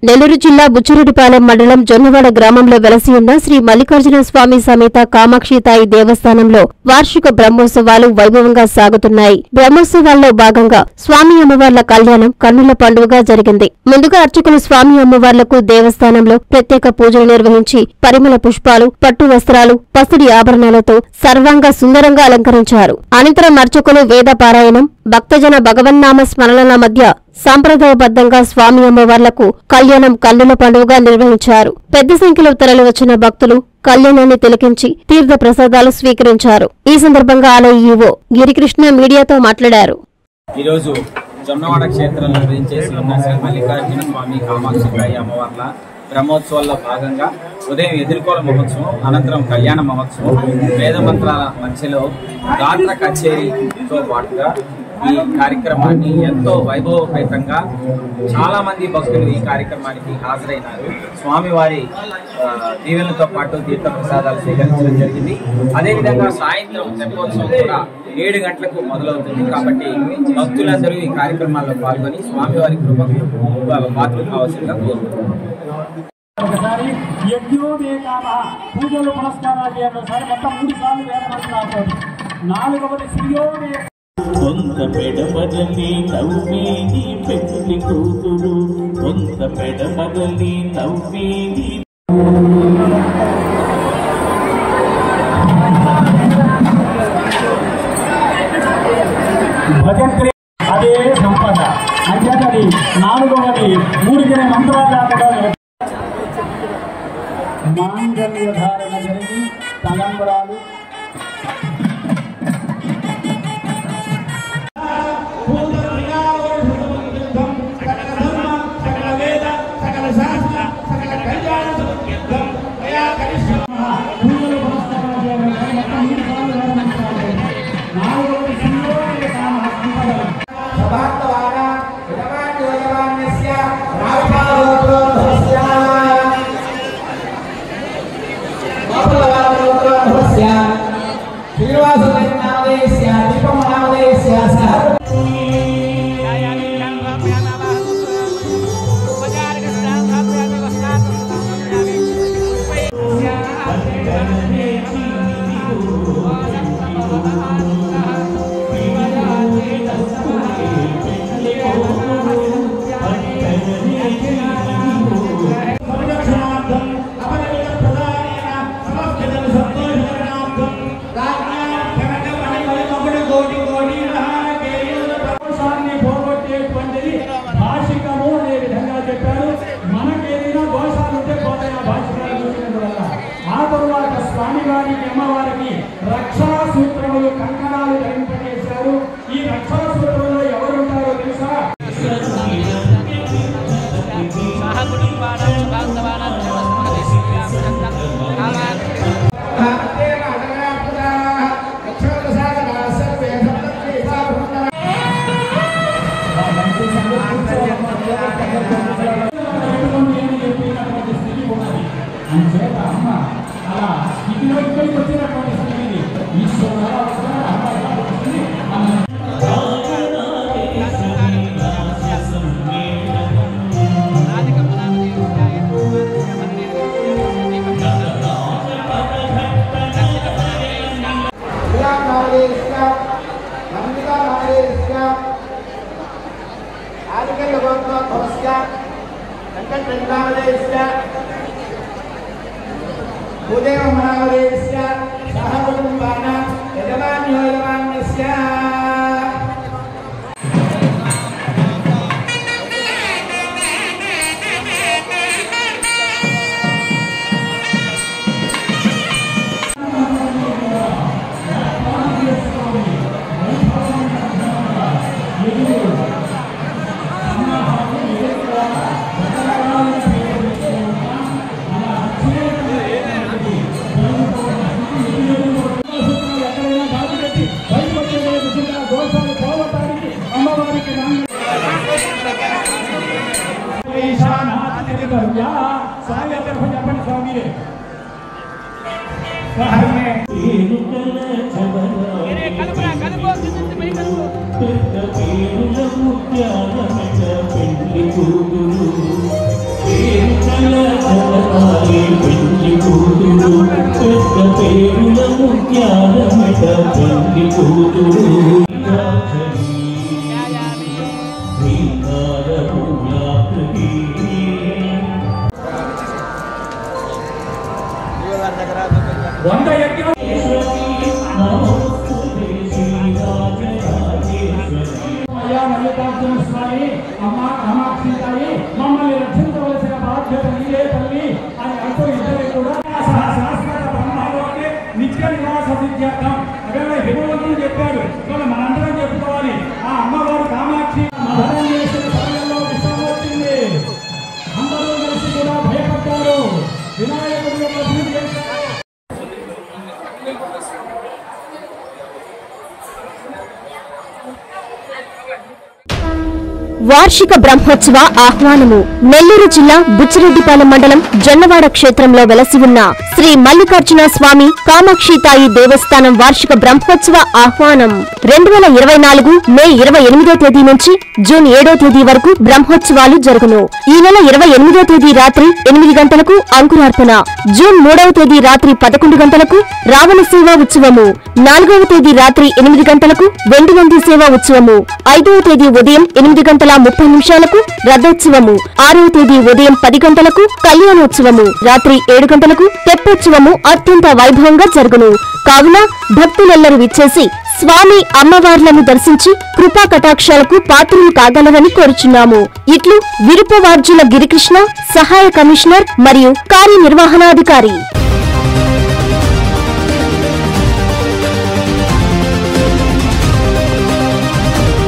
నెల్లూరు జిల్లా బుచ్చిరెడ్డిపాలెం మండలం జొన్నవాడ గ్రామంలో వెలసి ఉన్న శ్రీ మల్లికార్జున స్వామి సమేత కామాక్షితాయి దేవస్థానంలో వార్షిక బ్రహ్మోత్సవాలు వైభవంగా సాగుతున్నాయి బ్రహ్మోత్సవాల్లో భాగంగా స్వామి అమ్మవార్ల కళ్యాణం కన్నుల పండుగగా జరిగింది ముందుగా అర్చకులు స్వామి అమ్మవార్లకు దేవస్థానంలో ప్రత్యేక పూజలు నిర్వహించి పరిమళ పుష్పాలు పట్టు వస్త్రాలు పసిడి ఆభరణాలతో సర్వాంగ సుందరంగా అలంకరించారు అనంతరం అర్చకులు వేద పారాయణం భక్తజన భగవన్నామ స్మరణల మధ్య సాంప్రదాయబద్ధంగా స్వామి అమ్మవార్లకు కళ్యాణం కన్నుల పండుగగా నిర్వహించారు పెద్ద సంఖ్యలో తరలివచ్చిన భక్తులు కళ్యాణాన్ని తిలకించి తీర్థ ప్రసాదాలు స్వీకరించారు ఈ సందర్భంగా ఆలయ ఈవో గిరికృష్ణ మీడియాతో మాట్లాడారు ఈరోజు జొన్నవాడ క్షేత్రంలో వేయించేసి ఉన్న శ్రీ మల్లికార్జున స్వామి కామాక్షికాయి అమ్మవార్ల బ్రహ్మోత్సవాల్లో భాగంగా ఉదయం ఎదుర్కోల మహోత్సవం అనంతరం కళ్యాణ మహోత్సవం వేద మంత్రాల మధ్యలో గాత్ర కచేరీతో పాటుగా ఈ కార్యక్రమాన్ని ఎంతో వైభవపేతంగా చాలా మంది భక్తులు ఈ కార్యక్రమానికి హాజరైనారు స్వామివారి ఆ, దీవెనలతో పాటు తీర్థ ప్రసాదాలు స్వీకరించడం జరిగింది అదేవిధంగా సాయంత్రం తెప్పోత్సవం కూడా ఏడు గంటలకు మొదలవుతుంది కాబట్టి భక్తులందరూ ఈ కార్యక్రమాల్లో పాల్గొని స్వామివారి కృపకు పాత్రలు కావాల్సిందిగా కోరుకుంటున్నాం ఒకసారి యజ్ఞోదే కామ పూజలు పునస్కారాలు చేయాలి ఒకసారి మొత్తం మూడు సార్లు వేదమంటున్నారు నాలుగవది శ్రీయోదే కొంత పెడమదలి నవ్వేది పెళ్లి కూతురు కొంత పెడమదలి నవ్వేది భజంత్రి అదే సంపద అంచేతది నాలుగవది మూడికనే మంత్రాలు మాంగళ్య ధారణ జరిగి తలంబరాలు దోషాన్ని పోగొట్టేటువంటిది భాషికము అనే విధంగా చెప్పారు మనకేదైనా దోషాలు ఉంటే పోతాయి ఆ భాషికాలు చూసినందువల్ల ఆ తరువాత స్వామివారికి అమ్మవారికి రక్షా సూత్రములు కంకణాలు ధరింపజేశారు ఈ రక్షా సూత్రంలో ఎవరు ఉంటారో తెలుసా అంచేత అమ్మ అలా స్థితిలోకి వచ్చినటువంటి స్థితిని ఈశ్వర అమ్మ ఎలా వచ్చింది అమ్మ భూదేవమనావదేశ్య సహకుటుంబాన యజమాన్యో యజమాన్యస్య ఎక్కడైనా దాచి పెట్టి బయటకు వచ్చే విధంగా దోషాలు పోవటానికి అమ్మవారికి స్వామి అందరూ చెప్పండి స్వామి పేరుగల చవర పెద్ద పేరుల ముత్యాల మెడ పెళ్లి కూతురు కూతురు పెద్ద పేరుల ముత్యాలమిట తండ్రి కూతురు వంద యజ్ఞం అయ్యా మల్లికార్జున స్వామి అమ్మ కామాక్షి తాయి మమ్మల్ని రక్షించవలసిన బాధ్యత నీదే తల్లి అని అంటూ ఇద్దరు కూడా సహ- శాశ్వత బ్రహ్మలోనే నిత్య నివాస సిద్ధ్యర్థం అదే హిమవంతుడు చెప్పాడు ఇవాళ మనందరం చెప్పుకోవాలి ఆ అమ్మవారు కామాక్షి మదనం చేసిన సమయంలో విషం వచ్చింది అందరూ కలిసి కూడా భయపడ్డారు వినాయకుడి యొక్క పూజ చేశారు. వార్షిక బ్రహ్మోత్సవ ఆహ్వానము నెల్లూరు జిల్లా బుచ్చిరెడ్డిపాలెం మండలం జొన్నవాడ క్షేత్రంలో వెలసి ఉన్న శ్రీ మల్లికార్జున స్వామి కామాక్షితాయి దేవస్థానం వార్షిక బ్రహ్మోత్సవ ఆహ్వానం రెండు వేల ఇరవై నాలుగు మే ఇరవై ఎనిమిదో తేదీ నుంచి జూన్ ఏడో తేదీ వరకు బ్రహ్మోత్సవాలు జరుగును ఈ నెల ఇరవై ఎనిమిదో తేదీ రాత్రి ఎనిమిది గంటలకు అంకురార్పణ జూన్ మూడవ తేదీ రాత్రి పదకొండు గంటలకు రావణ సేవా ఉత్సవము నాలుగవ తేదీ రాత్రి ఎనిమిది గంటలకు వెండి వంది సేవా ఉత్సవము ఐదవ తేదీ ఉదయం ఎనిమిది గంటల ముప్పై నిమిషాలకు రథోత్సవము ఆరవ తేదీ ఉదయం పది గంటలకు కళ్యాణోత్సవము రాత్రి ఏడు గంటలకు తెప్పోత్సవము అత్యంత వైభవంగా జరుగును కావున భక్తులెల్లరూ విచ్చేసి స్వామి అమ్మవార్లను దర్శించి కృపా కటాక్షాలకు పాత్రులు కాగలరని కోరుచున్నాము ఇట్లు విరుపవార్జుల గిరికృష్ణ సహాయ కమిషనర్ మరియు కార్యనిర్వహణాధికారి